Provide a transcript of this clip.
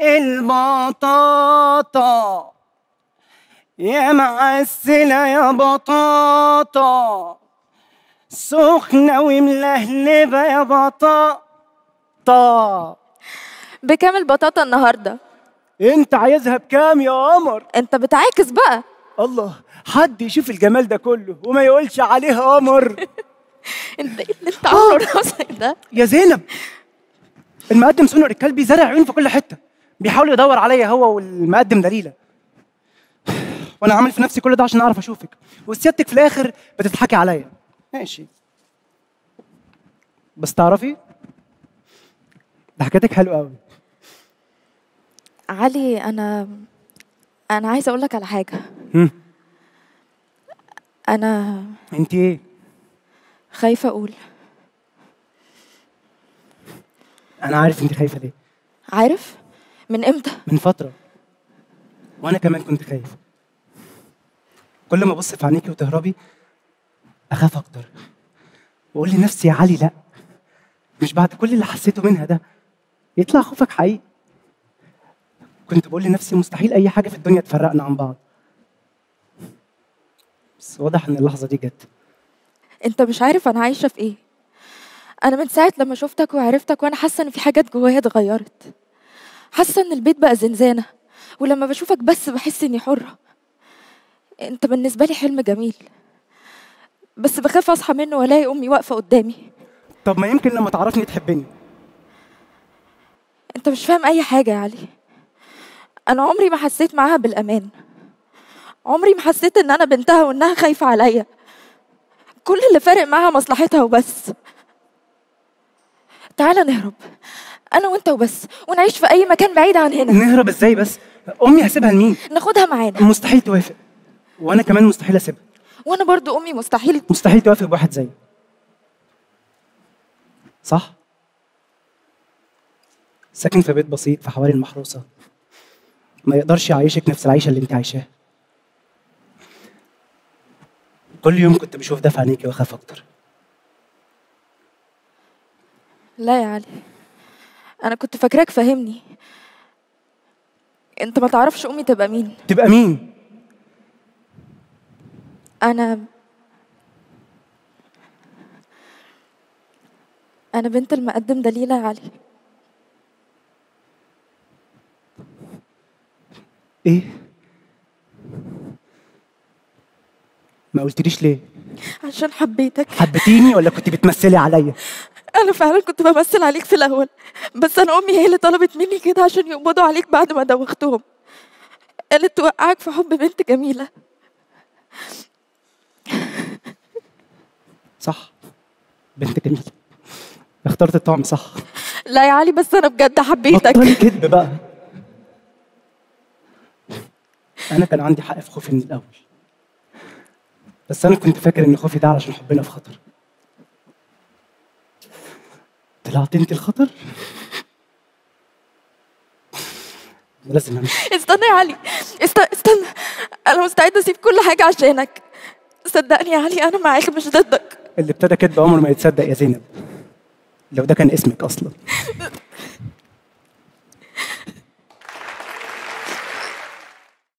البطاطا يا معسلة يا بطاطا سخنة وملهلبة يا بطاطا بكام البطاطا النهارده انت عايزها بكام يا قمر انت بتعاكس بقى الله حد يشوف الجمال ده كله وما يقولش عليه قمر انت ايه اللي انت عامله راسك ده يا زينب المقدم سونر الكلبي زرع عيون في كل حته بيحاول يدور عليا هو والمقدم دليله وانا عامل في نفسي كل ده عشان اعرف اشوفك وسيادتك في الاخر بتضحكي عليا ماشي بس تعرفي ضحكتك حلوه قوي علي انا انا عايزه اقول لك على حاجه هم، انا انت ايه خايفه اقول انا عارف انت خايفه ليه عارف من امتى من فتره وانا كمان كنت خايف كل ما ابص في عينيكي وتهربي اخاف اكتر واقول لنفسي يا علي لا مش بعد كل اللي حسيته منها ده يطلع خوفك حقيقي كنت بقول لنفسي مستحيل اي حاجه في الدنيا تفرقنا عن بعض بس واضح ان اللحظه دي جت انت مش عارف انا عايشه في ايه انا من ساعه لما شفتك وعرفتك وانا حاسه ان في حاجات جوايا اتغيرت حاسه ان البيت بقى زنزانه ولما بشوفك بس بحس اني حره انت بالنسبه لي حلم جميل بس بخاف اصحى منه والاقي امي واقفه قدامي طب ما يمكن لما تعرفني تحبني انت مش فاهم اي حاجه يا علي انا عمري ما حسيت معاها بالامان عمري ما حسيت ان انا بنتها وانها خايفه عليا كل اللي فارق معاها مصلحتها وبس تعالى نهرب انا وانت وبس ونعيش في اي مكان بعيد عن هنا نهرب ازاي بس امي هسيبها لمين ناخدها معانا مستحيل توافق وانا كمان مستحيل اسيبها وانا برضو امي مستحيل مستحيل توافق بواحد زيي صح ساكن في بيت بسيط في حواري المحروسة ما يقدرش يعيشك نفس العيشة اللي انت عايشاها كل يوم كنت بشوف ده في عينيكي واخاف اكتر لا يا علي انا كنت فاكراك فاهمني انت ما تعرفش امي تبقى مين تبقى مين انا انا بنت المقدم دليلة يا علي ايه ما قلتليش ليه عشان حبيتك حبيتيني ولا كنت بتمثلي عليا انا فعلا كنت بمثل عليك في الاول بس انا امي هي اللي طلبت مني كده عشان يقبضوا عليك بعد ما دوختهم قالت توقعك في حب بنت جميله صح بنت جميلة اخترت الطعم صح لا يا علي بس انا بجد حبيتك بطلي كذب بقى انا كان عندي حق في خوفي من الاول بس انا كنت فاكر ان خوفي ده علشان حبنا في خطر طلعت انت الخطر لازم امشي استنى يا علي است... استنى انا مستعده اسيب كل حاجه عشانك صدقني يا علي انا معاك مش ضدك اللي ابتدى كذب عمره ما يتصدق يا زينب لو ده كان اسمك اصلا